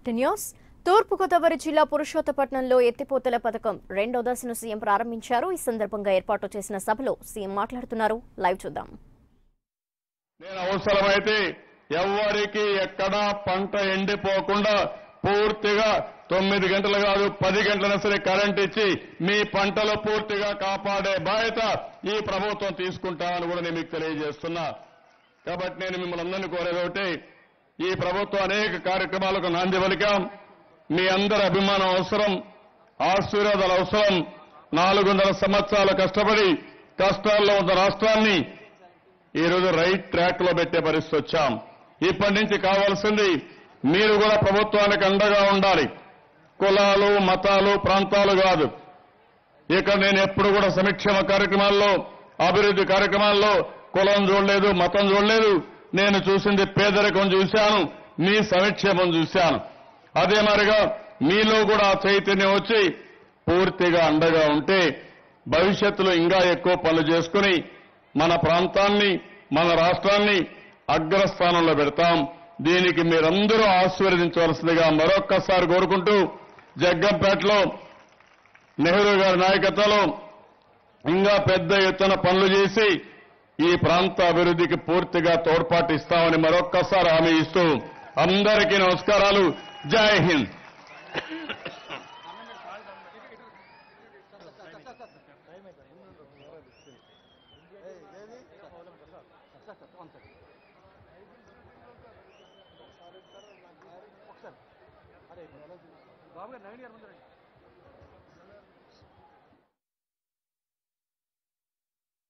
news తూర్పుగోదావరి జిల్లా పురుషోత్తపట్నంలో ఎత్తిపోతల పథకం రెండో దశను సీఎం ప్రారంభించారు ఈ సందర్భంగా ఏర్పాటు చేసిన సభలో సీఎం మాట్లాడుతున్నారు లైవ్ చూద్దాం నేను అవసరమైతే ఎవ్వరికి ఎక్కడా పంట ఎండిపోకుండా పూర్తిగా తొమ్మిది గంటలు కాదు పది గంటలైనా సరే కరెంట్ ఇచ్చి మీ పంటలు పూర్తిగా కాపాడే బాధ్యత ఈ ప్రభుత్వం తీసుకుంటామని కూడా నేను మీకు తెలియజేస్తున్నా కాబట్టి నేను మిమ్మల్ని అందరినీ కోరేది ఒకటి ఈ ప్రభుత్వం అనేక కార్యక్రమాలకు నాంది పలికాం మీ అందరి అభిమానం అవసరం ఆశీర్వాదాలు అవసరం నాలుగు వందల సంవత్సరాలు కష్టపడి కష్టాల్లో ఉన్న రాష్ట్రాన్ని ఈ రోజు రైట్ ట్రాక్ లో పెట్టే పరిస్థితి వచ్చాం ఇప్పటి నుంచి కావాల్సింది మీరు కూడా ప్రభుత్వానికి అండగా ఉండాలి కులాలు మతాలు ప్రాంతాలు కాదు ఇక్కడ నేను ఎప్పుడు కూడా సంక్షేమ కార్యక్రమాల్లో అభివృద్ధి కార్యక్రమాల్లో కులం చూడలేదు మతం చూడలేదు నేను చూసింది పేదరికం చూశాను మీ సంక్షేమం చూశాను అదే మరిగా మీలో కూడా ఆ చైతన్యం వచ్చి పూర్తిగా అండగా ఉంటే భవిష్యత్తులో ఇంకా ఎక్కువ పనులు చేసుకుని మన ప్రాంతాన్ని మన రాష్ట్రాన్ని అగ్రస్థానంలో పెడతాం దీనికి మీరందరూ ఆశీర్వదించవలసిందిగా మరొక్కసారి కోరుకుంటూ జగ్గంపేటలో నెహ్రూ గారి నాయకత్వంలో ఇంకా పెద్ద ఎత్తున పనులు చేసి ఈ ప్రాంత అభివృద్ధికి పూర్తిగా తోడ్పాటు ఇస్తామని మరొక్కసారి హామీ ఇస్తూ అందరికీ నమస్కారాలు జై హింద్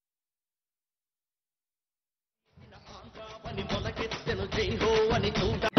పని మొలకెత్తెను జై హో అని చూడ